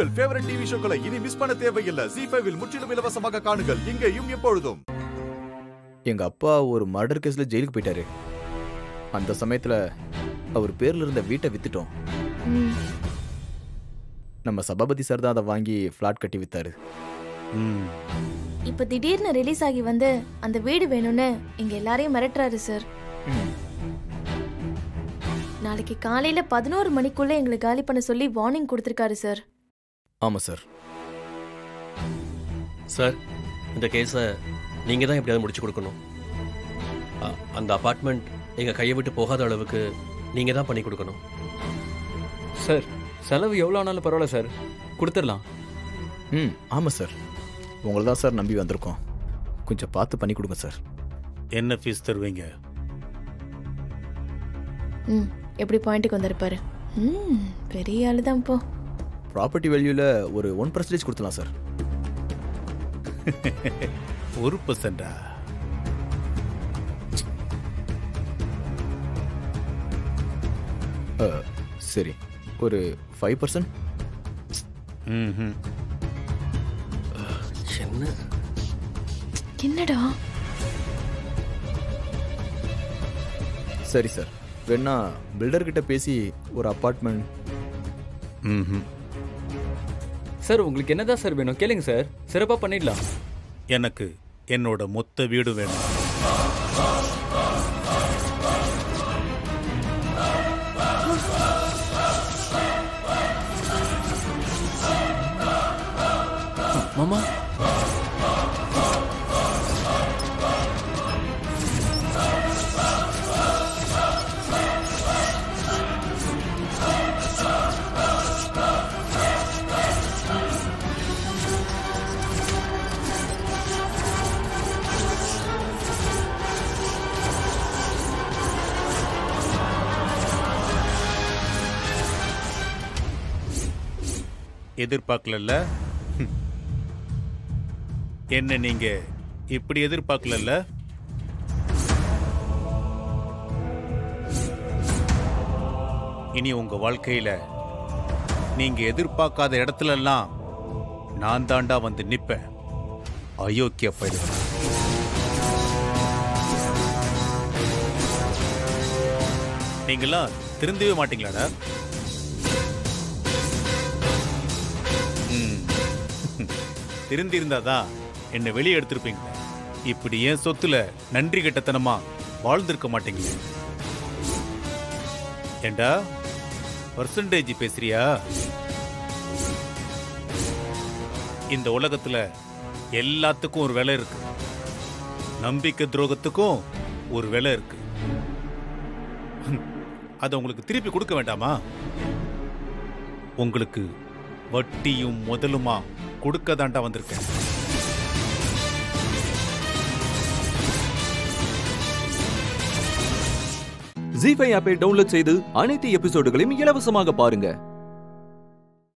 உங்கள் favourite TV ஷோக்களை இனி miss பண்ண தேவையில்லை ஜி ஃபைவில் முற்றிலும் இலவசமாக காணுங்கள் இங்கேயும் எப்பொழுதும் எங்க அப்பா ஒரு மர்டர் கேஸ்ல ஜெயிலுக்கு போயிட்டாரு அந்த சமயத்துல அவர் பேர்ல இருந்த வீட்டை வித்துட்டோம் ம், நம்ம சபாபதி சார் தான் அதை வாங்கி ஃப்ளாட் கட்டி வித்தாரு ம் இப்ப திடீர்னு ரிலீஸ் ஆகி வந்து அந்த வீடு வேணும்னு எங்க எல்லாரையும் மிரட்டுறாரு சார் நாளைக்கு காலையில பதினோரு மணிக்குள்ள எங்களை காலி பண்ண சொல்லி வார்னிங் கொடுத்திருக்காரு சார் ஆமா சார் சார் இந்த கேஸை நீங்கள் தான் எப்படியாவது முடிச்சு கொடுக்கணும் அ- அந்த அபார்ட்மெண்ட் எங்கள் கையை விட்டு போகாத அளவுக்கு நீங்கள் தான் பண்ணி கொடுக்கணும் சார் செலவு எவ்வளோ ஆனாலும் பரவாயில்ல சார் கொடுத்துடலாம் ம் ஆமா சார் உங்களை தான் சார் நம்பி வந்திருக்கோம் கொஞ்சம் பார்த்து பண்ணி கொடுங்க சார் என்ன ஃபீஸ் தருவீங்க ம் எப்படி பாயிண்ட்டுக்கு வந்திருப்பாரு ம் பெரிய ஆளு தான் போ ப்ராப்பர்ட்டி வேல்யூல ஒரு ஒன் பர்சன்டேஜ் கொடுத்துலாம் சார் ஒரு பர்சன்டா அஹ், சரி ஒரு ஃபைவ் பர்சன்ட் ம் என்ன என்னடா சரி சார் வேணா பில்டர் கிட்ட பேசி ஒரு அப்பார்ட்மெண்ட் ம் சார் உங்களுக்கு என்னதான் சார் வேணும் கேளுங்க சார் சிறப்பாக பண்ணிடலாம் எனக்கு என்னோட மொத்த வீடு வேணும் மாமா எதிர்பார்க்கலல்ல ஹம். என்ன நீங்க இப்படி எதிர்பார்க்கலல்ல இனி உங்க வாழ்க்கையில நீங்க எதிர்பார்க்காத இடத்துல எல்லாம் நான் தாண்டா வந்து நிப்பேன் அயோக்கிய பயிர்கள் நீங்களாம் திருந்தவே மாட்டீங்களாடா ம். திருந்திருந்தாதான் என்னை வெளியே எடுத்திருப்பீங்க இப்படி ஏன் சொத்துல நன்றி கெட்டத்தனமா வாழ்ந்திருக்க மாட்டீங்களே ஏண்டா பர்சன்டேஜ் பேசுறியா இந்த உலகத்துல எல்லாத்துக்கும் ஒரு விலை இருக்கு நம்பிக்கை துரோகத்துக்கும் ஒரு விலை இருக்கு அதை உங்களுக்கு திருப்பி கொடுக்க வேண்டாமா உங்களுக்கு வட்டியும் முதலுமா கொடுக்க தாண்டா வந்திருக்கேன் ஜி ஃபைவ் ஆப்பை டவுன்லோட் செய்து அனைத்து எபிசோடுகளையும் இலவசமாக பாருங்க